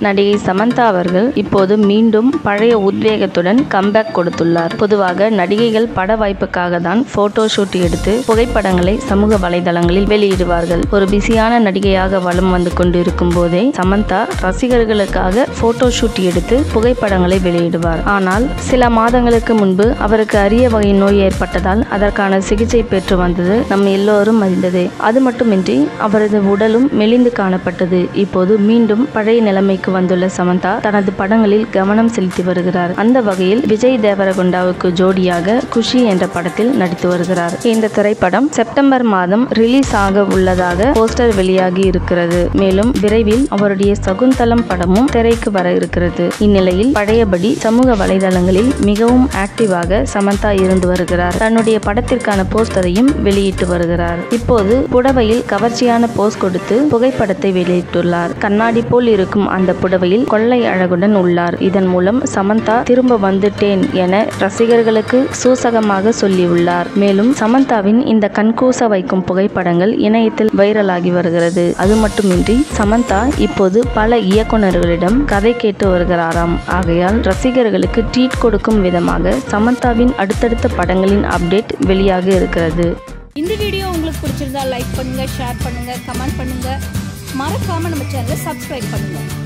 நடிகை சமந்தா அவர்கள் இப்போது மீண்டும் பழைய உத்வேகத்துடன் கம்பேக் கொடுத்துள்ளார் பொதுவாக நடிகைகள் பட வாய்ப்புக்காக தான் போட்டோ ஷூட் எடுத்து புகைப்படங்களை சமூக வலைதளங்களில் வெளியிடுவார்கள் ஒரு பிஸியான நடிகையாக வலம் வந்து கொண்டிருக்கும் போதே சமந்தா ரசிகர்களுக்காக போட்டோ ஷூட் எடுத்து புகைப்படங்களை வெளியிடுவார் ஆனால் சில மாதங்களுக்கு முன்பு அவருக்கு அரிய வகை நோய் ஏற்பட்டதால் அதற்கான சிகிச்சை பெற்று வந்தது நம் எல்லோரும் அறிந்ததே அது மட்டுமின்றி அவரது உடலும் மெலிந்து காணப்பட்டது இப்போது மீண்டும் பழைய நிலைமைக்கு வந்துள்ள சமந்தா தனது படங்களில் கவனம் செலுத்தி வருகிறார் அந்த வகையில் விஜய் தேவரகுண்டாவுக்கு ஜோடியாக குஷி என்ற படத்தில் நடித்து வருகிறார் இந்த திரைப்படம் செப்டம்பர் மாதம் ரிலீஸ் ஆக உள்ளதாக போஸ்டர் வெளியாகி இருக்கிறது மேலும் விரைவில் அவருடைய சகுந்தலம் படமும் திரைக்கு வர இருக்கிறது இந்நிலையில் பழையபடி சமூக வலைதளங்களில் மிகவும் ஆக்டிவாக சமந்தா இருந்து வருகிறார் தன்னுடைய படத்திற்கான போஸ்டரையும் வெளியிட்டு வருகிறார் இப்போது புடவையில் கவர்ச்சியான போஸ் கொடுத்து புகைப்படத்தை வெளியிட்டுள்ளார் கண்ணாடி போல் இருக்கும் அந்த புடவையில் கொள்ளை அழகுடன் உள்ளார் இதன் மூலம் சமந்தா திரும்ப வந்துட்டேன் என ரசிகர்களுக்கு சூசகமாக சொல்லியுள்ளார் மேலும் சமந்தாவின் இந்த கண்கூச வைக்கும் புகைப்படங்கள் இணையத்தில் வைரலாகி வருகிறது அது மட்டுமின்றி சமந்தா இப்போது பல இயக்குநர்களிடம் கதை கேட்டு வருகிறாராம் ஆகையால் ரசிகர்களுக்கு ட்ரீட் கொடுக்கும் விதமாக சமந்தாவின் அடுத்தடுத்த படங்களின் அப்டேட் வெளியாக இருக்கிறது இந்த வீடியோ உங்களுக்கு பிடிச்சிருந்தா லைக் பண்ணுங்க ஷேர் பண்ணுங்க கமெண்ட் பண்ணுங்க மறக்காம நம்ம சேனலை சப்ஸ்கிரைப் பண்ணுங்க